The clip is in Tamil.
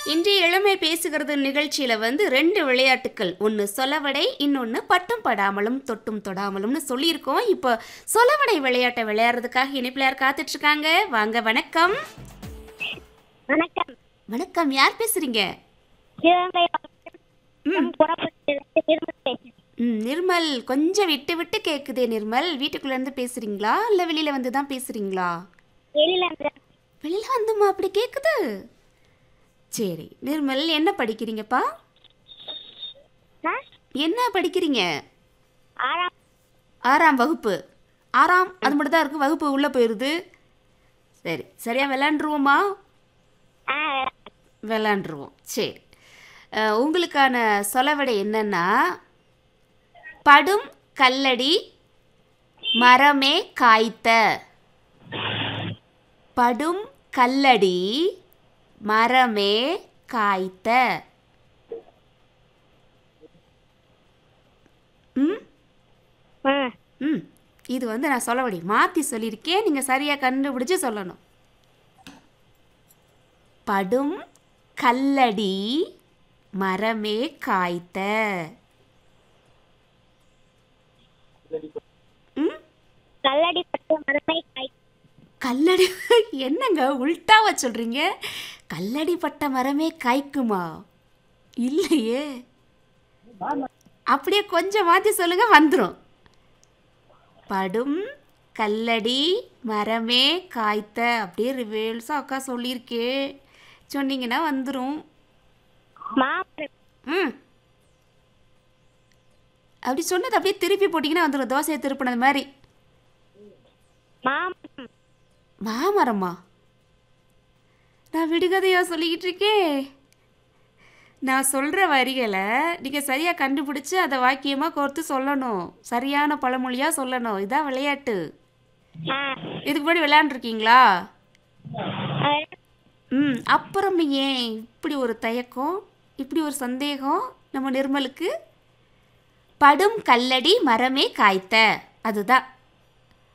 இன்றைய இளமை பேசுகிறது நிகழ்ச்சியில வந்து ரெண்டு விளையாட்டுக்கள் ஒன்று சொலவடை இன்னொன்று பட்டும் படாமலும் தொட்டும் தொடாமலும்னு சொல்லியிருக்கோம் இப்போ சொலவடை விளையாட்டை விளையாடுறதுக்காக இணைப்பில் யார் காத்துட்டு இருக்காங்க வாங்க வணக்கம் வணக்கம் வணக்கம் யார் பேசுறீங்க சிவகங்கை ம். மாவட்டம் புறப்பட்டிலிருந்து திரும்ப பேசுகிறேன் ம் நிர்மல் கொஞ்சம் விட்டு விட்டு கேட்குதே நிர்மல் வீட்டுக்குள்ள இருந்து பேசுறீங்களா இல்லை வெளியில வந்து தான் பேசுறீங்களா வெளியில இருந்து வெளியில வந்துமா அப்படி கேட்குது சரி நிர்மல் என்ன படிக்கிறீங்கப்பா ஆ? என்ன படிக்கிறீங்க ஆறாம் ஆறாம் வகுப்பு ஆறாம் அது மட்டும் தான் இருக்குது வகுப்பு உள்ளே போயிடுது சரி சரியா விளாண்டுருவோமா ஆ, விளாண்டுருவோம் சரி அஹ், உங்களுக்கான சொலவடை என்னன்னா படும் கல்லடி மரமே காய்த்த படும் கல்லடி மரமே காய்த்த ம் ஆ. ம் இது வந்து நான் சொல்ல முடியும் மாற்றி சொல்லியிருக்கேன் நீங்கள் சரியாக கண்டுபிடிச்சு சொல்லணும் படும் கல்லடி மரமே காய்த்த ம் கல்லடி பட்டு மரமை காய் கல்லடி என்னங்க உல்டாவா சொல்கிறீங்க கல்லடி பட்ட மரமே காய்க்குமா இல்லையே அப்படியே கொஞ்சம் மாற்றி சொல்லுங்க வந்துடும் படும் கல்லடி மரமே காய்த்த அப்படியே ரிவேல்ஸாக அக்கா சொல்லியிருக்கே சொன்னீங்கன்னா வந்துடும் மாமரம் ம் அப்படி சொன்னது அப்படியே திருப்பி போட்டிங்கன்னா வந்துடும் தோசையை திருப்பினது மாதிரி மாமரம் மாமரமா நான் விடுகதையா சொல்லிக்கிட்டு இருக்கேன் நான் சொல்கிற வரிகளை நீங்கள் சரியாக கண்டுபிடிச்சி அதை வாக்கியமாக கோர்த்து சொல்லணும் சரியான பழமொழியாக சொல்லணும் இதான் விளையாட்டு ஆ. இதுக்கு முன்னாடி விளையாண்டுருக்கீங்களா ஆ. ம் அப்புறம் ஏன் இப்படி ஒரு தயக்கம் இப்படி ஒரு சந்தேகம் நம்ம நிர்மலுக்கு படும் கல்லடி மரமே காய்த்த அதுதான்